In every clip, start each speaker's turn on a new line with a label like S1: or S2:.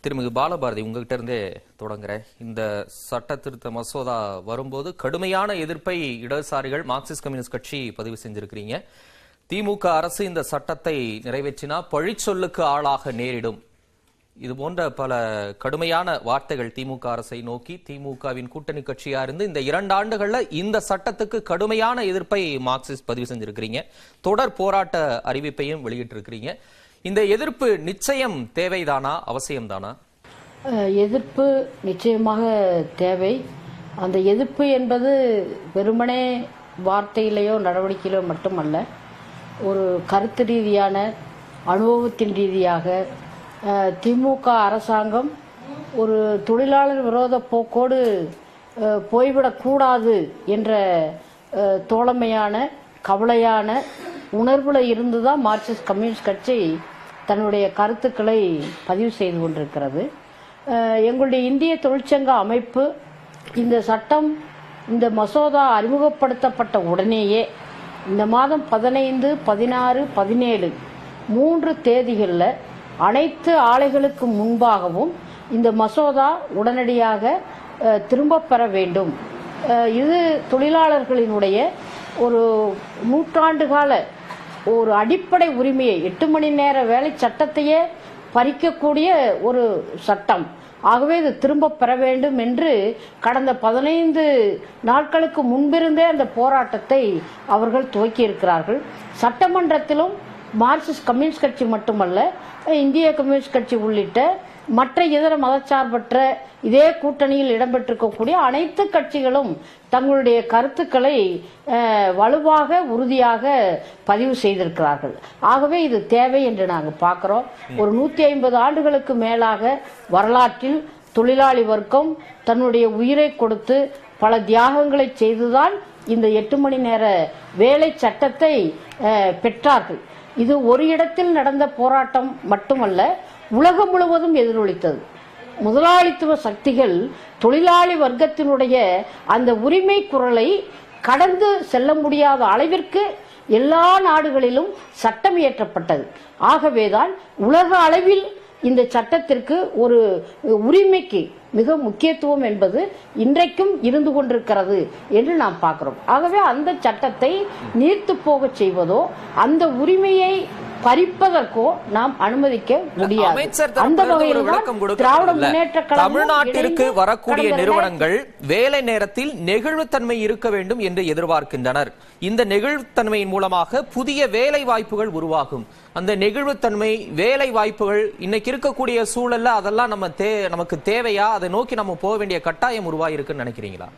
S1: திருமிகு பாலபாரதி உங்ககிட்ட இருந்தே தொடங்குறேன் இந்த சட்ட திருத்த மசோதா வரும்போது கடுமையான எதிர்ப்பை இடதுசாரிகள் மார்க்சிஸ்ட் கம்யூனிஸ்ட் கட்சி பதிவு செஞ்சிருக்கிறீங்க திமுக அரசு இந்த சட்டத்தை நிறைவேற்றினா பழிச்சொல்லுக்கு ஆளாக நேரிடும் இது போன்ற பல கடுமையான வார்த்தைகள் திமுக அரசை நோக்கி திமுகவின் கூட்டணி கட்சியா இருந்து இந்த இரண்டு ஆண்டுகள்ல இந்த சட்டத்துக்கு கடுமையான எதிர்ப்பை மார்க்சிஸ்ட் பதிவு செஞ்சிருக்கிறீங்க தொடர் போராட்ட அறிவிப்பையும் வெளியிட்டிருக்கிறீங்க இந்த எதிர்ப்பு நிச்சயம் தேவைதானா அவசியம்தானா
S2: அஹ், எதிர்ப்பு நிச்சயமாக தேவை அந்த எதிர்ப்பு என்பது வெறுமனே வார்த்தையிலேயோ நடவடிக்கையிலோ மட்டுமல்ல ஒரு கருத்து ரீதியான அனுபவத்தின் ரீதியாக அஹ், திமுக அரசாங்கம் ஒரு தொழிலாளர் விரோத போக்கோடு அஹ், போய்விடக்கூடாது என்ற அஹ், தோழமையான கவலையான உணர்வுல இருந்து தான் மார்க்சிஸ்ட் கம்யூனிஸ்ட் கட்சி தன்னுடைய கருத்துக்களை பதிவு செய்து கொண்டிருக்கிறது அஹ், எங்களுடைய இந்திய தொழிற்சங்க அமைப்பு இந்த சட்டம் இந்த மசோதா அறிமுகப்படுத்தப்பட்ட உடனேயே இந்த மாதம் பதினைந்து பதினாறு பதினேழு மூன்று தேதிகளில் அனைத்து ஆலைகளுக்கு முன்பாகவும் இந்த மசோதா உடனடியாக அஹ், திரும்பப் பெற வேண்டும் அஹ், இது தொழிலாளர்களினுடைய ஒரு நூற்றாண்டு கால ஒரு அடிப்படை உரிமையை எட்டு மணி நேர வேலை சட்டத்தையே பறிக்கக்கூடிய ஒரு சட்டம் ஆகவே இது திரும்ப பெற வேண்டும் என்று கடந்த பதினைந்து நாட்களுக்கு முன்பிருந்தே அந்த போராட்டத்தை அவர்கள் துவக்கி இருக்கிறார்கள் சட்டமன்றத்திலும் மார்க்சிஸ்ட் கம்யூனிஸ்ட் கட்சி மட்டுமல்ல இந்திய கம்யூனிஸ்ட் கட்சி உள்ளிட்ட மற்ற இதர மதச்சார்பற்ற இதே கூட்டணியில் இடம்பெற்றிருக்கக்கூடிய அனைத்து கட்சிகளும் தங்களுடைய கருத்துக்களை அஹ், வலுவாக உறுதியாக பதிவு செய்திருக்கிறார்கள் ஆகவே இது தேவை என்று நாங்கள் பார்க்கிறோம் ஒரு நூத்தி ஐம்பது ஆண்டுகளுக்கு மேலாக வரலாற்றில் தொழிலாளி வர்க்கம் தன்னுடைய உயிரை கொடுத்து பல தியாகங்களை செய்துதான் இந்த எட்டு மணி நேர வேலை சட்டத்தை அஹ், பெற்றார்கள் இது ஒரு இடத்தில் நடந்த போராட்டம் மட்டுமல்ல உலகம் முழுவதும் எதிரொலித்தது முதலாளித்துவ சக்திகள் தொழிலாளி வர்க்கத்தினுடைய அந்த உரிமை குரலை கடந்து செல்ல முடியாத அளவிற்கு எல்லா நாடுகளிலும் சட்டம் இயற்றப்பட்டது ஆகவேதான் உலக அளவில் இந்த சட்டத்திற்கு ஒரு உரிமைக்கு மிக முக்கியத்துவம் என்பது இன்றைக்கும் இருந்து கொண்டிருக்கிறது என்று நாம் பார்க்கிறோம் ஆகவே அந்த சட்டத்தை நீர்த்து போக செய்வதோ அந்த உரிமையை பறிப்பதற்கோ நாம் அனுமதிக்க முடியாது
S1: அமைச்சர்
S2: அந்த
S1: தரப்பிலிருந்து ஒரு
S2: வகையில்
S1: விளக்கம்
S2: தான் திராவிட
S1: கொடுக்கப்படும்ல.
S2: முன்னேற்ற கழகம்
S1: தமிழ்நாட்டிற்கு
S2: இணைந்து
S1: வரக்கூடிய
S2: கடந்த
S1: நிறுவனங்கள் வேலை நேரத்தில் நெகிழ்வுத்தன்மை இருக்க வேண்டும் என்று எதிர்பார்க்கின்றனர் இந்த நெகிழ்வுத்தன்மையின் மூலமாக புதிய வேலை வாய்ப்புகள் உருவாகும் அந்த நெகிழ்வுத்தன்மை வேலை வாய்ப்புகள் இன்னைக்கு இருக்கக்கூடிய சூழல்ல அதெல்லாம் நம்ம தே நமக்கு தேவையா அதை நோக்கி நம்ம போக வேண்டிய கட்டாயம் உருவாயிருக்குன்னு நினைக்கிறீங்களா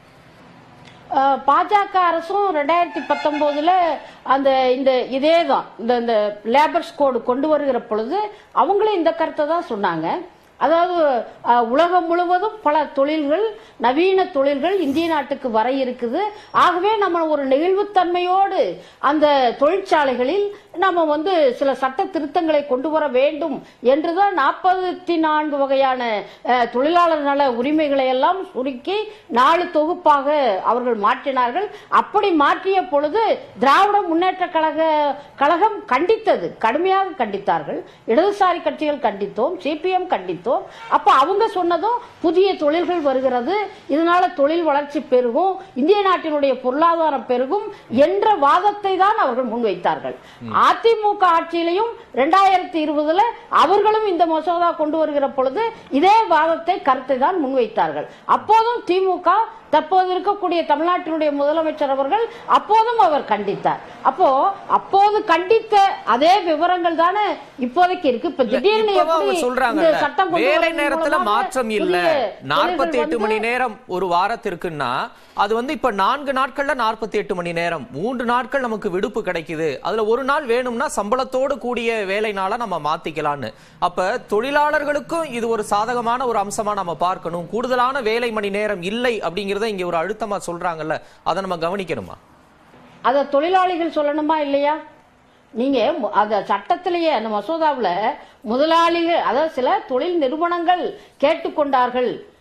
S2: அஹ், பாஜக அரசும் ரெண்டாயிரத்தி பத்தொன்பதுல அந்த இந்த இதே தான் இந்த இந்த லேபர்ஸ் கோடு கொண்டு வருகிற பொழுது அவங்களும் இந்த கருத்தை தான் சொன்னாங்க அதாவது அஹ், உலகம் முழுவதும் பல தொழில்கள் நவீன தொழில்கள் இந்திய நாட்டுக்கு வர இருக்குது ஆகவே நம்ம ஒரு நெகிழ்வுத்தன்மையோடு அந்த தொழிற்சாலைகளில் நம்ம வந்து சில சட்ட திருத்தங்களை கொண்டு வர வேண்டும் என்றுதான் நாற்பத்தி நான்கு வகையான அஹ், தொழிலாளர் நல உரிமைகளை எல்லாம் சுருக்கி நாலு தொகுப்பாக அவர்கள் மாற்றினார்கள் அப்படி மாற்றிய பொழுது திராவிட முன்னேற்ற கழக கழகம் கண்டித்தது கடுமையாக கண்டித்தார்கள் இடதுசாரி கட்சிகள் கண்டித்தோம் சிபிஎம் கண்டித்தோம் அப்ப அவங்க சொன்னதும் புதிய தொழில்கள் வருகிறது இதனால தொழில் வளர்ச்சி பெருகும் இந்திய நாட்டினுடைய பொருளாதாரம் பெருகும் என்ற வாதத்தை தான் அவர்கள் முன்வைத்தார்கள் அதிமுக ஆட்சியிலையும் ரெண்டாயிரத்தி இருபதுல அவர்களும் இந்த மசோதா கொண்டு வருகிற பொழுது இதே வாதத்தை கருத்தை தான் முன்வைத்தார்கள் அப்போதும் திமுக தற்போது இருக்கக்கூடிய தமிழ்நாட்டினுடைய முதலமைச்சர் அவர்கள் அப்போதும் அவர் கண்டித்தார் அப்போ அப்போது கண்டித்த அதே விவரங்கள் தானே இப்போதைக்கு இருக்கு இப்ப திடீர்னு
S1: இப்பவும் அவங்க
S2: எப்படி இந்த
S1: சொல்றாங்கல்ல,
S2: சட்டம் கொண்டு
S1: வேலை
S2: வருவதன்
S1: நேரத்துல
S2: மூலமாக
S1: மாற்றம் இல்ல
S2: புதிய
S1: நாற்பத்தி எட்டு
S2: தொழில்கள்
S1: மணி
S2: வந்து-
S1: நேரம் ஒரு வாரத்திற்குன்னா அது வந்து இப்ப நான்கு நாட்கள்ல நாற்பத்தி எட்டு மணி நேரம் மூன்று நாட்கள் நமக்கு விடுப்பு கிடைக்குது அதுல ஒரு நாள் வேணும்னா சம்பளத்தோடு கூடிய வேலை நாளா நம்ம மாத்திக்கலாம்னு அப்ப தொழிலாளர்களுக்கும் இது ஒரு சாதகமான ஒரு அம்சமா நம்ம பார்க்கணும் கூடுதலான வேலை மணி நேரம் இல்லை அப்படிங்கறத இங்க ஒரு அழுத்தமா சொல்றாங்கல்ல அதை நம்ம கவனிக்கணுமா
S2: அத தொழிலாளிகள் சொல்லணுமா இல்லையா நீங்க மு- அந்த சட்டத்திலேயே அந்த மசோதாவுல முதலாளிகள் அதாவது சில தொழில் நிறுவனங்கள் கேட்டுக்கொண்டார்கள்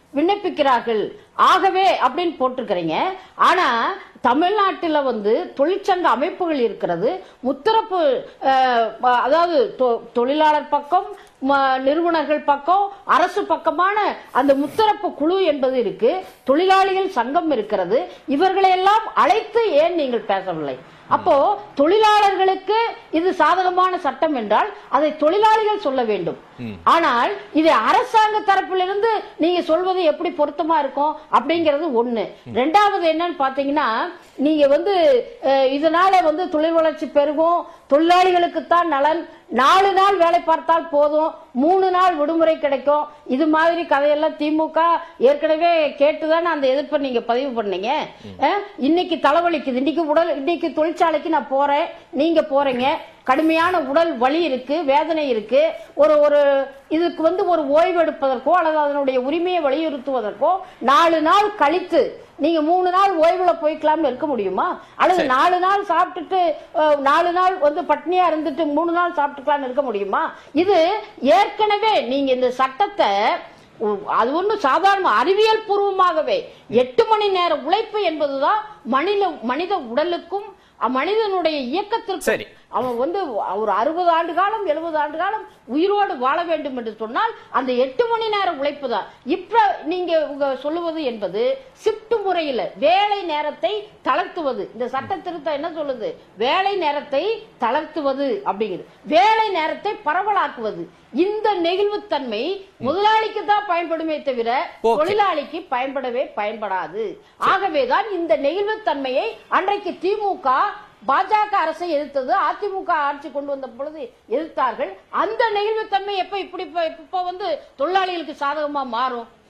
S2: விண்ணப்பிக்கிறார்கள் ஆகவே அப்படின்னு போட்டிருக்கிறீங்க ஆனா தமிழ்நாட்டில் வந்து தொழிற்சங்க அமைப்புகள் இருக்கிறது முத்தரப்பு அஹ், அதாவது தொ- தொழிலாளர் பக்கம் ம- நிறுவனர்கள் பக்கம் அரசு பக்கமான அந்த முத்தரப்பு குழு என்பது இருக்கு தொழிலாளிகள் சங்கம் இருக்கிறது இவர்களையெல்லாம் அழைத்து ஏன் நீங்கள் பேசவில்லை அப்போ தொழிலாளர்களுக்கு இது சாதகமான சட்டம் என்றால் அதை தொழிலாளிகள் சொல்ல வேண்டும் ஆனால் இது அரசாங்க தரப்பிலிருந்து நீங்க சொல்வது எப்படி பொருத்தமா இருக்கும் அப்படிங்கிறது ஒண்ணு ரெண்டாவது என்னன்னு பாத்தீங்கன்னா நீங்க வந்து அஹ், இதனால வந்து தொழில் வளர்ச்சி பெருகும் தொழிலாளிகளுக்கு தான் நலன் நாலு நாள் வேலை பார்த்தால் போதும் மூணு நாள் விடுமுறை கிடைக்கும் இது மாதிரி கதையெல்லாம் திமுக ஏற்கனவே கேட்டுதானே அந்த எதிர்ப்பை நீங்க பதிவு பண்ணீங்க அஹ், இன்னைக்கு தலைவலிக்குது இன்னைக்கு உடல் இன்னைக்கு தொழிற்சாலைக்கு நான் போறேன் நீங்க போறீங்க கடுமையான உடல் வலி இருக்கு வேதனை இருக்கு ஒரு ஒரு இதுக்கு வந்து ஒரு ஓய்வு எடுப்பதற்கோ அல்லது அதனுடைய உரிமையை வலியுறுத்துவதற்கோ நாலு நாள் கழித்து நீங்க மூணு நாள் ஓய்வுல போய்க்கலாம்னு இருக்க முடியுமா அல்லது நாலு நாள் சாப்பிட்டுட்டு அஹ், நாலு நாள் வந்து பட்னியா இருந்துட்டு மூணு நாள் சாப்பிட்டுக்கலாம்னு இருக்க முடியுமா இது ஏற்கனவே நீங்க இந்த சட்டத்தை உ- அது ஒண்ணு சாதாரண அறிவியல் பூர்வமாகவே எட்டு மணி நேர உழைப்பு என்பதுதான் மனித மனித உடலுக்கும் அ- மனிதனுடைய இயக்கத்திற்கும்
S1: சரி.
S2: அவன் வந்து ஒரு அறுபது ஆண்டு காலம் எழுபது ஆண்டு காலம் உயிரோடு வாழ வேண்டும் என்று சொன்னால் அந்த எட்டு மணி நேர உழைப்பு தான் இப்ப நீங்க உங்க சொல்லுவது என்பது ஷிப்ட் முறையில வேலை நேரத்தை தளர்த்துவது இந்த சட்ட திருத்தம் என்ன சொல்லுது வேலை நேரத்தை தளர்த்துவது அப்படிங்கிறது வேலை நேரத்தை பரவலாக்குவது இந்த நெகிழ்வுத்தன்மை முதலாளிக்கு தான் பயன்படுமே தவிர
S1: Okay.
S2: தொழிலாளிக்கு பயன்படவே பயன்படாது ஆகவேதான் இந்த நெகிழ்வுத்தன்மையை அன்றைக்கு திமுக பாஜக அரசை எதிர்த்தது அதிமுக ஆட்சி கொண்டு வந்த பொழுது எதிர்த்தார்கள் அந்த நெகிழ்வுத்தன்மை எப்ப இப்படி இப்ப இப்ப வந்து தொழிலாளிகளுக்கு சாதகமா மாறும்